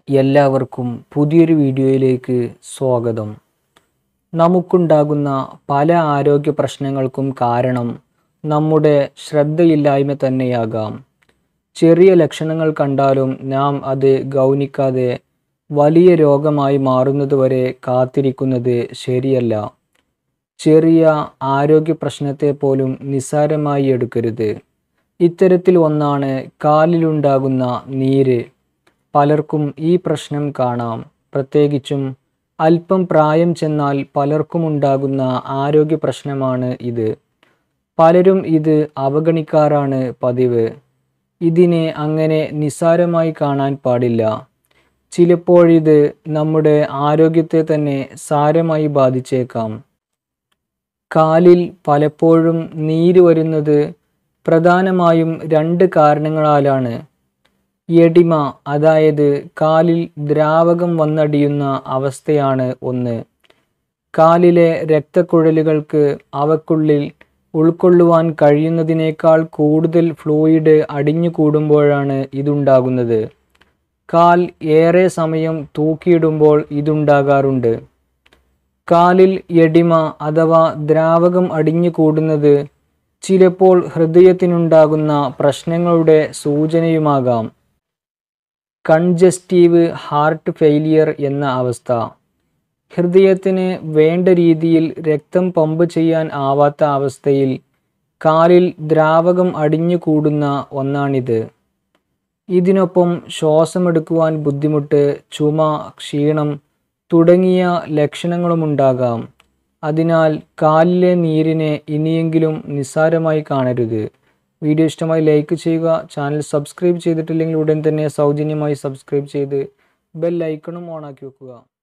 എല്ലാവർക്കും പുതിയൊരു വീഡിയോയിലേക്ക് സ്വാഗതം നമുക്കുണ്ടാകുന്ന പല ആരോഗ്യ പ്രശ്നങ്ങൾക്കും കാരണം നമ്മുടെ ശ്രദ്ധയില്ലായ്മ തന്നെയാകാം ചെറിയ ലക്ഷണങ്ങൾ കണ്ടാലും നാം അത് ഗൗനിക്കാതെ വലിയ രോഗമായി മാറുന്നതുവരെ കാത്തിരിക്കുന്നത് ശരിയല്ല ചെറിയ ആരോഗ്യ പ്രശ്നത്തെ പോലും നിസ്സാരമായി എടുക്കരുത് ഇത്തരത്തിൽ ഒന്നാണ് കാലിലുണ്ടാകുന്ന നീര് പലർക്കും ഈ പ്രശ്നം കാണാം പ്രത്യേകിച്ചും അല്പം പ്രായം ചെന്നാൽ പലർക്കും ഉണ്ടാകുന്ന ആരോഗ്യ പ്രശ്നമാണ് ഇത് പലരും ഇത് അവഗണിക്കാറാണ് പതിവ് ഇതിനെ അങ്ങനെ നിസ്സാരമായി കാണാൻ പാടില്ല ചിലപ്പോഴിത് നമ്മുടെ ആരോഗ്യത്തെ തന്നെ സാരമായി ബാധിച്ചേക്കാം കാലിൽ പലപ്പോഴും നീര് വരുന്നത് പ്രധാനമായും രണ്ട് കാരണങ്ങളാലാണ് എഡിമ അതായത് കാലിൽ ദ്രാവകം വന്നടിയുന്ന അവസ്ഥയാണ് ഒന്ന് കാലിലെ രക്തക്കുഴലുകൾക്ക് അവക്കുള്ളിൽ ഉൾക്കൊള്ളുവാൻ കഴിയുന്നതിനേക്കാൾ കൂടുതൽ ഫ്ലൂയിഡ് അടിഞ്ഞു കൂടുമ്പോഴാണ് ഇതുണ്ടാകുന്നത് കാൽ ഏറെ സമയം തൂക്കിയിടുമ്പോൾ ഇതുണ്ടാകാറുണ്ട് കാലിൽ എഡിമ അഥവാ ദ്രാവകം അടിഞ്ഞു കൂടുന്നത് ചിലപ്പോൾ ഹൃദയത്തിനുണ്ടാകുന്ന പ്രശ്നങ്ങളുടെ സൂചനയുമാകാം കൺജസ്റ്റീവ് ഹാർട്ട് ഫെയിലിയർ എന്ന അവസ്ഥ ഹൃദയത്തിന് വേണ്ട രീതിയിൽ രക്തം പമ്പ് ചെയ്യാൻ ആവാത്ത അവസ്ഥയിൽ കാലിൽ ദ്രാവകം അടിഞ്ഞു കൂടുന്ന ഒന്നാണിത് ഇതിനൊപ്പം ശ്വാസമെടുക്കുവാൻ ബുദ്ധിമുട്ട് ചുമ ക്ഷീണം തുടങ്ങിയ ലക്ഷണങ്ങളുമുണ്ടാകാം അതിനാൽ കാലിലെ നീരിനെ ഇനിയെങ്കിലും നിസ്സാരമായി കാണരുത് വീഡിയോ ഇഷ്ടമായി ലൈക്ക് ചെയ്യുക ചാനൽ സബ്സ്ക്രൈബ് ചെയ്തിട്ടില്ലെങ്കിൽ ഉടൻ തന്നെ സൗജന്യമായി സബ്സ്ക്രൈബ് ചെയ്ത് ബെൽ ഐക്കണും ഓണാക്കി വെക്കുക